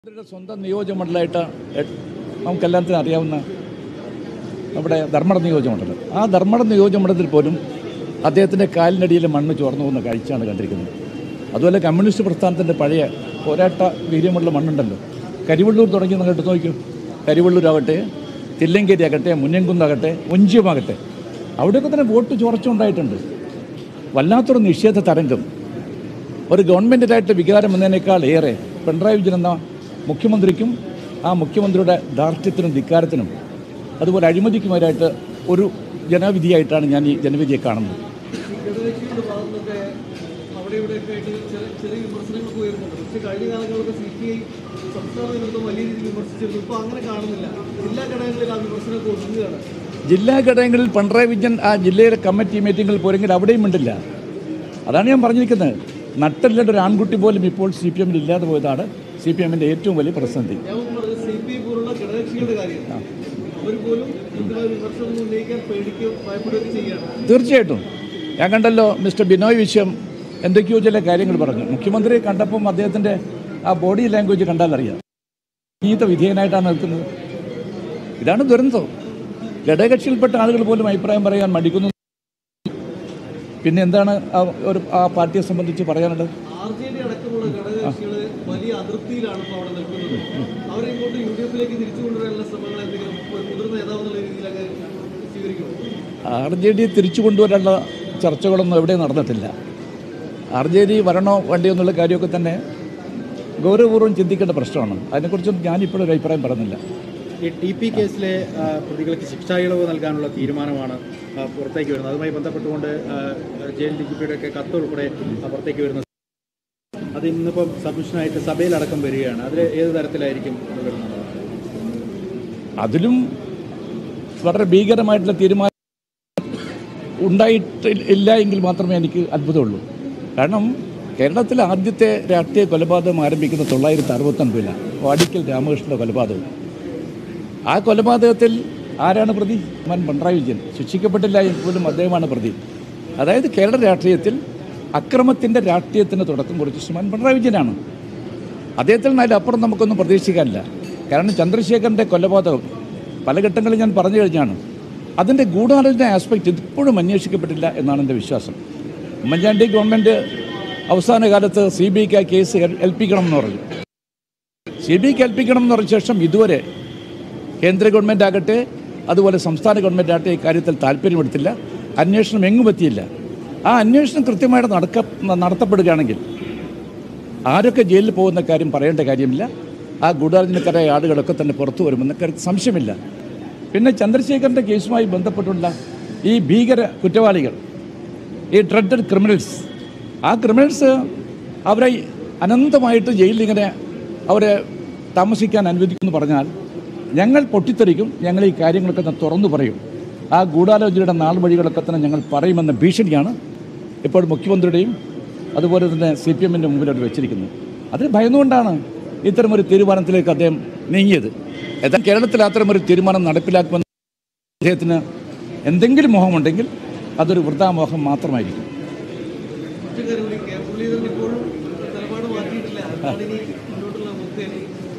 മുഖ്യമന്ത്രിയുടെ സ്വന്തം നിയോജകമണ്ഡലമായിട്ട് എ- നമുക്കെല്ലാത്തിനും അറിയാവുന്ന നമ്മുടെ ധർമ്മട നിയോജകമണ്ഡലം ആ ധർമ്മട നിയോജകമണ്ഡലത്തിൽ പോലും അദ്ദേഹത്തിൻ്റെ കാലിനടിയിലെ മണ്ണ് ചോർന്നു പോകുന്ന കാഴ്ചയാണ് കണ്ടിരിക്കുന്നത് അതുപോലെ കമ്മ്യൂണിസ്റ്റ് പ്രസ്ഥാനത്തിൻ്റെ പഴയ പോരാട്ട വീര്യമുള്ള മണ്ണുണ്ടല്ലോ കരിവള്ളൂർ തുടങ്ങി നിങ്ങൾ എടുത്ത് നോക്കൂ കരിവള്ളൂരാകട്ടെ തില്ലങ്കേരി ആകട്ടെ മുന്നംകുന്നാകട്ടെ ഒഞ്ചിയമാകട്ടെ അവിടെയൊക്കെ തന്നെ വോട്ട് ചോർച്ചയുണ്ടായിട്ടുണ്ട് വല്ലാത്തൊരു നിഷേധ തരംഗം ഒരു ഗവൺമെൻറ്റിനായിട്ട് വികാരം എന്നതിനേക്കാൾ ഏറെ പിണറായി വിജയൻ എന്ന മുഖ്യമന്ത്രിക്കും ആ മുഖ്യമന്ത്രിയുടെ ധാർഷ്ട്യത്തിനും ധിക്കാരത്തിനും അതുപോലെ അഴിമതിക്കുമാരായിട്ട് ഒരു ജനവിധിയായിട്ടാണ് ഞാൻ ഈ ജനവിധിയെ കാണുന്നത് ഘടകകക്ഷികളുടെ ഭാഗത്തുനിന്നൊക്കെ അവിടെ ഇവിടെയൊക്കെ ആയിട്ട് ചെറിയ ചെറിയ വിമർശനങ്ങളൊക്കെ ഉയർന്നുണ്ട് പക്ഷേ കഴിഞ്ഞ കാലങ്ങളിലൊക്കെ സി പി ഐ സംസ്ഥാന നേതൃത്വം വലിയ രീതിയിൽ വിമർശിച്ചിരുന്നു ഇപ്പോൾ അങ്ങനെ കാണുന്നില്ല ജില്ലാ ഘടകങ്ങളിൽ ആ വിമർശനമൊക്കെ ഒതുങ്ങുകയാണ് ജില്ലാ ഘടകങ്ങളിൽ പിണറായി വിജയൻ ആ ജില്ലയിലെ കമ്മിറ്റി മീറ്റിങ്ങുകളിൽ പോരെങ്കിൽ അവിടെയും മിണ്ടില്ല അതാണ് ഞാൻ പറഞ്ഞിരിക്കുന്നത് നട്ടലിൻ്റെ ഒരു ആൺകുട്ടി പോലും ഇപ്പോൾ സി പി എമ്മിൽ ഇല്ലാതെ പോയതാണ് സി പി എമ്മിൻ്റെ ഏറ്റവും വലിയ പ്രതിസന്ധി ഞാൻ മുമ്പ് പറഞ്ഞത് സി പി ഐ പോലുള്ള ഘടകകക്ഷികളുടെ കാര്യം അവർ പോലും കൃത്യമായ വിമർശനം ഉന്നയിക്കാൻ പേടിക്കുകയോ ഭയപ്പെടുകയൊക്കെ ചെയ്യുകയാണ് തീർച്ചയായിട്ടും ഞാൻ കണ്ടല്ലോ മിസ്റ്റർ ബിനോയ് വിശ്വം എന്തൊക്കെയോ ചില കാര്യങ്ങൾ പറഞ്ഞു മുഖ്യമന്ത്രിയെ കണ്ടപ്പം അദ്ദേഹത്തിൻ്റെ ആ ബോഡി ലാംഗ്വേജ് കണ്ടാൽ അറിയാം നീത വിധേയനായിട്ടാണ് നിൽക്കുന്നത് ഇതാണ് ദുരന്തം ഘടകകക്ഷിയിൽപ്പെട്ട ആളുകൾ പോലും അഭിപ്രായം പറയാൻ മടിക്കുന്നു പിന്നെ എന്താണ് ആ ഒരു ആ പാർട്ടിയെ സംബന്ധിച്ച് പറയാനുള്ളത് ആർ ജെ ഡി അടക്കമുള്ള ഘടകകക്ഷികൾ വലിയ അതൃപ്തിയിലാണ് ഇപ്പോൾ അവിടെ നിൽക്കുന്നത് അവരെ ഇങ്ങോട്ട് യു ഡി എഫിലേക്ക് തിരിച്ചു കൊണ്ടുവരാനുള്ള ശ്രമങ്ങൾ എന്തെങ്കിലും ഒരു മുതിർന്ന നേതാവ് എന്നുള്ള രീതിയിലൊക്കെ സ്വീകരിക്കുമോ ആർ ജെ ഡി തിരിച്ചു കൊണ്ടുവരാനുള്ള ചർച്ചകളൊന്നും എവിടെയും നടന്നിട്ടില്ല ആർ ജെ ഡി വരണോ വേണ്ടിയോ എന്നുള്ള കാര്യമൊക്കെ തന്നെ ഗൗരവപൂർവ്വം ചിന്തിക്കേണ്ട പ്രശ്നമാണ് അതിനെക്കുറിച്ചൊന്നും ഞാനിപ്പോഴും ഒരു അഭിപ്രായം പറഞ്ഞില്ല ഈ ടി പി കേസിലെ ആ, പ്രതികൾക്ക് ശിക്ഷാ ഇളവ് നൽകാനുള്ള തീരുമാനമാണ് ആ, പുറത്തേക്ക് വരുന്നത് അതുമായി ബന്ധപ്പെട്ടുകൊണ്ട് ആ, ജയിൽ ഡി ജി പിയുടെ ഒക്കെ കത്ത് ഉൾപ്പെടെ ആ, പുറത്തേക്ക് വരുന്നത് അത് ഇന്നിപ്പം സബ്മിഷനായിട്ട് സഭയിലടക്കം വരികയാണ് അതിൽ ഏത് തരത്തിലായിരിക്കും അത് വരുന്നത് അതിലും വളരെ ഭീകരമായിട്ടുള്ള തീരുമാനം ഉണ്ടായിട്ട് ഇല്ല എങ്കിൽ മാത്രമേ എനിക്ക് അത്ഭുതമുള്ളൂ കാരണം കേരളത്തിലെ ആദ്യത്തെ രാഷ്ട്രീയ കൊലപാതകം ആരംഭിക്കുന്ന തൊള്ളായിരത്തി അറുപത്തൊൻപതിലാണ് വാടിക്കൽ രാമകൃഷ്ണൻ്റെ കൊലപാതകം ആ കൊലപാതകത്തിൽ ആരാണ് പ്രതി മൻ പിണറായി വിജയൻ ശിക്ഷിക്കപ്പെട്ടില്ല എങ്കിൽ പോലും അദ്ദേഹമാണ് പ്രതി അതായത് കേരള രാഷ്ട്രീയത്തിൽ അക്രമത്തിൻ്റെ രാഷ്ട്രീയത്തിന് തുടക്കം കുറിച്ച ശ്രീമാൻ പിണറായി വിജയനാണ് അദ്ദേഹത്തിൽ നിന്ന് അതിലപ്പുറം നമുക്കൊന്നും പ്രതീക്ഷിക്കാനില്ല കാരണം ചന്ദ്രശേഖരൻ്റെ കൊലപാതകം പല ഘട്ടങ്ങളിൽ ഞാൻ പറഞ്ഞു കഴിഞ്ഞാണ് അതിൻ്റെ ഗൂഢാലോചന ആസ്പെക്റ്റ് ഇപ്പോഴും അന്വേഷിക്കപ്പെട്ടില്ല എന്നാണ് എൻ്റെ വിശ്വാസം ഉമ്മൻചാണ്ടി ഗവൺമെൻറ് അവസാന കാലത്ത് സി ബി ഐക്ക് ആ കേസ് ഏൽ- ഏൽപ്പിക്കണം എന്ന് പറഞ്ഞു സി ബി ഐക്ക് ഏൽപ്പിക്കണം എന്ന് പറഞ്ഞ ശേഷം ഇതുവരെ കേന്ദ്ര ഗവൺമെൻറ് ആകട്ടെ അതുപോലെ സംസ്ഥാന ഗവൺമെൻറ് ആകട്ടെ ഇക്കാര്യത്തിൽ താല്പര്യമെടുത്തില്ല അന്വേഷണം എങ്ങും എത്തിയില്ല ആ അന്വേഷണം കൃത്യമായിട്ട് നടക്ക നടത്തപ്പെടുകയാണെങ്കിൽ ആരൊക്കെ ജയിലിൽ പോകുന്ന കാര്യം പറയേണ്ട കാര്യമില്ല ആ ഗൂഢാലോചനക്കാരായ ആളുകളൊക്കെ തന്നെ പുറത്തു വരുമെന്ന കാര്യത്തിൽ സംശയമില്ല പിന്നെ ചന്ദ്രശേഖരൻ്റെ കേസുമായി ബന്ധപ്പെട്ടുള്ള ഈ ഭീകര കുറ്റവാളികൾ ഈ ഡ്രഡഡ് ക്രിമിനൽസ് ആ ക്രിമിനൽസ് അവരെ അനന്തമായിട്ട് ജയിലിൽ ഇങ്ങനെ അവരെ താമസിക്കാൻ അനുവദിക്കുമെന്ന് പറഞ്ഞാൽ ഞങ്ങൾ പൊട്ടിത്തെറിക്കും ഞങ്ങൾ ഈ കാര്യങ്ങളൊക്കെ തന്നെ തുറന്നു പറയും ആ ഗൂഢാലോചനയുടെ നാൾ വഴികളൊക്കെ തന്നെ ഞങ്ങൾ പറയുമെന്ന ഭീഷണിയാണ് ഇപ്പോൾ മുഖ്യമന്ത്രിയുടെയും അതുപോലെ തന്നെ സി പി എമ്മിൻ്റെ മുമ്പിൽ അവർ വെച്ചിരിക്കുന്നത് അത് ഭയന്നുകൊണ്ടാണ് ഇത്തരമൊരു തീരുമാനത്തിലേക്ക് അദ്ദേഹം നീങ്ങിയത് എന്നാൽ കേരളത്തിൽ അത്തരമൊരു തീരുമാനം നടപ്പിലാക്കുമെന്ന് അദ്ദേഹത്തിന് എന്തെങ്കിലും മോഹമുണ്ടെങ്കിൽ അതൊരു വൃദ്ധാമോഹം മാത്രമായിരിക്കും മറ്റു കാര്യം കൂടി കെ മുരളീധരൻ ഇപ്പോഴും നിലപാട് മാറ്റിയിട്ടില്ല എന്താണ് ഇനി മുന്നോട്ടുള്ള മുഖ്യ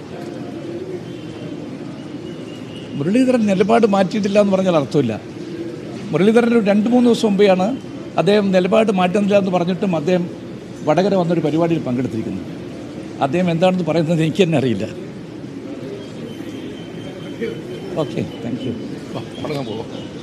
മുരളീധരൻ നിലപാട് മാറ്റിയിട്ടില്ല എന്ന് പറഞ്ഞാൽ അർത്ഥമില്ല മുരളീധരൻ ഒരു രണ്ട് മൂന്ന് ദിവസം മുമ്പെയാണ് അദ്ദേഹം നിലപാട് മാറ്റുന്നില്ല എന്ന് പറഞ്ഞിട്ടും അദ്ദേഹം വടകര വന്നൊരു പരിപാടിയിൽ പങ്കെടുത്തിരിക്കുന്നു അദ്ദേഹം എന്താണെന്ന് പറയുന്നത് എനിക്ക് തന്നെ അറിയില്ല ഓക്കെ താങ്ക് യു മടങ്ങാൻ പോവാം